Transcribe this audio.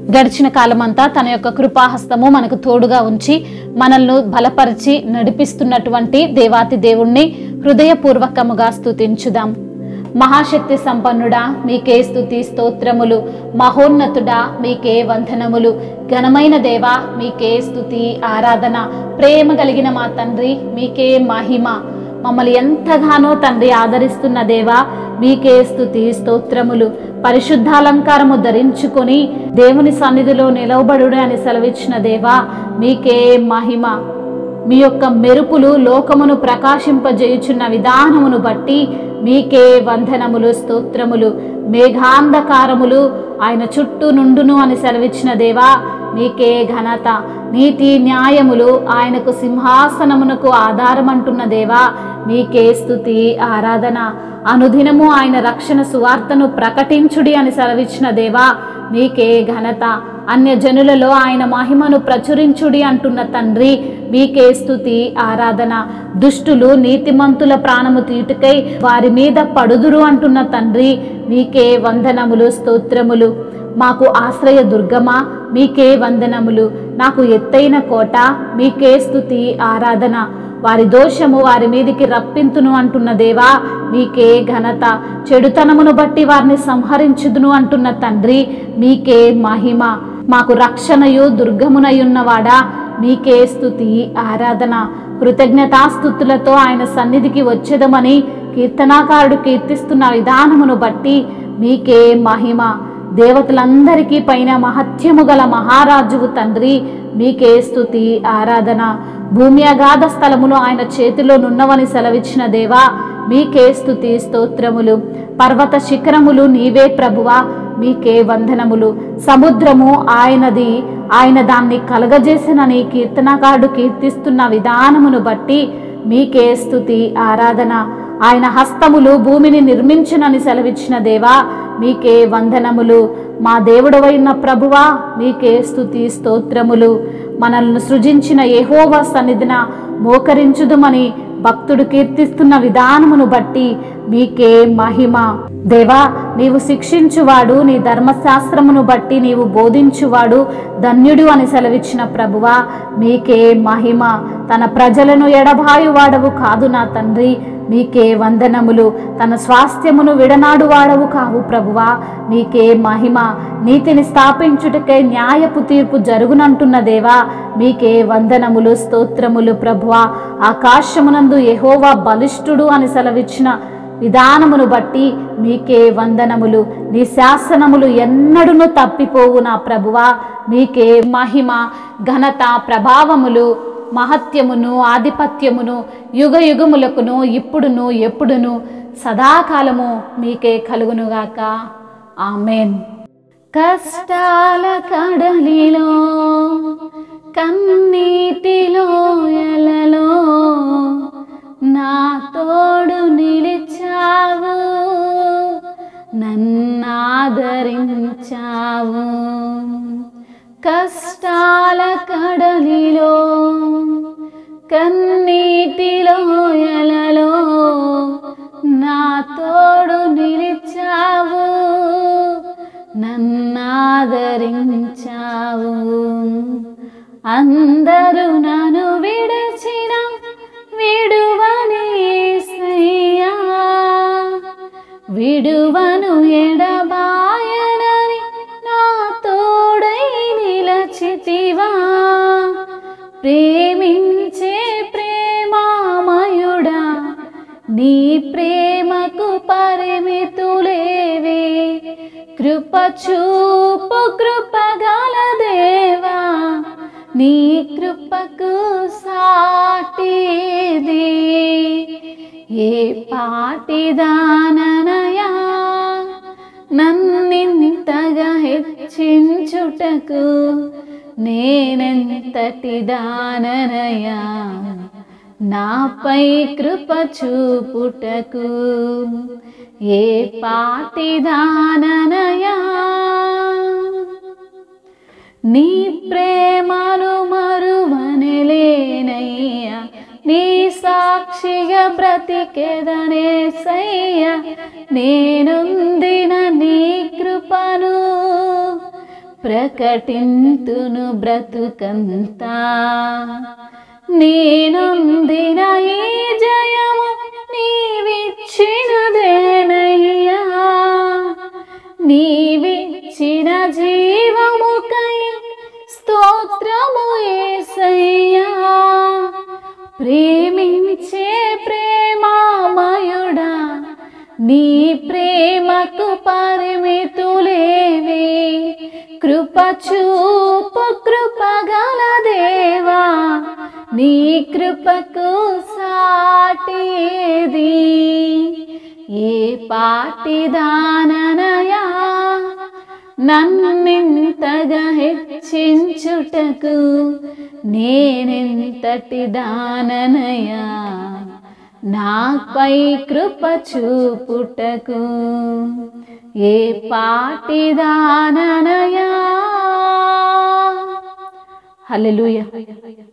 గడిచిన కాలమంతా తన యొక్క కృపాహస్తము మనకు తోడుగా ఉంచి మనల్ని బలపరిచి నడిపిస్తున్నటువంటి దేవాతి దేవుణ్ణి హృదయపూర్వకముగా స్తుతించుదాం మహాశక్తి సంపన్నుడా మీకే స్తుతి స్తోత్రములు మహోన్నతుడా మీకే వందనములు ఘనమైన దేవా మీకే స్తుతి ఆరాధన ప్రేమ కలిగిన మా తండ్రి మీకే మహిమ మమ్మల్ని ఎంతగానో తండ్రి ఆదరిస్తున్న దేవా మీకే స్తుతి స్తోత్రములు పరిశుద్ధాలంకారము ధరించుకొని దేవుని సన్నిధిలో నిలవబడుడు అని సెలవిచ్చిన దేవా మీకే మహిమ మీ యొక్క మెరుపులు లోకమును ప్రకాశింపజేయుచున్న విధానమును బట్టి మీకే వందనములు స్తోత్రములు మేఘాంధకారములు ఆయన చుట్టూ నుండును అని సెలవిచ్చిన దేవా మీకే ఘనత నీతి న్యాయములు ఆయనకు సింహాసనమునకు ఆధారమంటున్న దేవా మీకే స్తుతి ఆరాధన అనుదినము ఆయన రక్షణ సువార్తను ప్రకటించుడి అని సెలవిచ్చిన దేవా మీకే ఘనత అన్య జనులలో ఆయన మహిమను ప్రచురించుడి అంటున్న తండ్రి మీకే స్తుతి ఆరాధన దుష్టులు నీతిమంతుల ప్రాణము తీటుకై వారి మీద పడుదురు అంటున్న తండ్రి మీకే వందనములు స్తోత్రములు మాకు ఆశ్రయ దుర్గమా మీకే వందనములు నాకు ఎత్తైన కోట మీకే స్తుతి ఆరాధన వారి దోషము వారి మీదికి రప్పింతును అంటున్న దేవా మీకే ఘనత చెడుతనమును బట్టి వారిని సంహరించుదును అంటున్న తండ్రి మీకే మహిమ మాకు రక్షణయు దుర్గమునయున్నవాడా మీకే స్తుతి ఆరాధన కృతజ్ఞతాస్థుతులతో ఆయన సన్నిధికి వచ్చేదమని కీర్తనాకారుడు కీర్తిస్తున్న విధానమును బట్టి మీకే మహిమ దేవతలందరికీ పైన మహత్యము గల మహారాజువు తండ్రి మీకే స్తుతి ఆరాధన భూమి అగాధ స్థలములు ఆయన చేతిలో నున్నవని సెలవిచ్చిన దేవా మీకే స్తుతి స్తోత్రములు పర్వత శిఖరములు నీవే ప్రభువా మీకే వందనములు సముద్రము ఆయనది ఆయన దాన్ని కలగజేసినని కీర్తనకారుడు కీర్తిస్తున్న విధానమును బట్టి మీకే స్తుతి ఆరాధన ఆయన హస్తములు భూమిని నిర్మించునని సెలవిచ్చిన దేవా మీకే వందనములు మా దేవుడవైన ప్రభువా మీకే స్తుతి స్తోత్రములు మనల్ని సృజించిన యెహోవా సన్నిధిన మోకరించుదుమని భక్తుడు కీర్తిస్తున్న విధానమును బట్టి మీకే మహిమ దేవా నీవు శిక్షించువాడు నీ ధర్మశాస్త్రమును బట్టి నీవు బోధించువాడు ధన్యుడు అని సెలవిచ్చిన ప్రభువా మీకే మహిమ తన ప్రజలను ఎడబాయువాడవు కాదు నా తండ్రి మీకే వందనములు తన స్వాస్థ్యమును విడనాడు వాడవు కావు ప్రభువా మీకే మహిమ నీతిని స్థాపించుటకై న్యాయపు తీర్పు జరుగునంటున్న దేవా మీకే వందనములు స్తోత్రములు ప్రభువా ఆకాశమునందు యెహోవా బలిష్ఠుడు అని సెలవిచ్చిన విధానమును బట్టి మీకే వందనములు నీ శాసనములు ఎన్నడును తప్పిపోవు నా ప్రభువా మీకే మహిమ ఘనత ప్రభావములు మహత్యమును ఆధిపత్యమును యుగ యుగములకును ఇప్పుడును ఎప్పుడును సదాకాలము మీకే కలుగునుగాక ఆమెన్ కష్టాల కడలిలో కన్నీటిలో ఎలలో నా తోడు నిలిచావు నన్నాదరించావు కష్టాల కడలిలో కన్నీటిలో ఎలలో నా తోడు నిలిచావు నన్నాదరించావు అందరూ నన్ను విడచిన విడువని యేసయ్యా విడువను ఎడబాయనని నా తోడై నిలచితివా ప్రేమించే ప్రేమామయుడా నీ ప్రేమకు పరిమితులేవే కృప చూపు కృపగల దేవా నీ కృపకు సాటిది ఏ పాటిదాననయా నన్నింతగా హెచ్చించుటకు నేనెంతటి దాననయా నాపై కృప చూపుటకు ఏ పాటిదాననయా నీ ప్రేమను మరువనలేనయ్యా నీ సాక్షిగా బ్రతికెదనే సయ్యా నేనుందిన నీ కృపను ప్రకటింతును బ్రతుకంతా నేనొందిన ఈ జయము నీవిచ్చినదేనయ్యా నీవిచ్చిన జీవముకై స్తోత్రము ఏసయ్యా ప్రేమించే ప్రేమామయుడా నీ ప్రేమకు పరిమితులేవి కృప చూపు కృపగల దేవా నీ కృపకు సాటేది ఏ పాటిదాననయా నన్నింతగా హెచ్చించుటకు నేనెంతటి దాననయా నాపై కృప చూపుటకు ఏ పాటిదాననయా హల్లెలూయా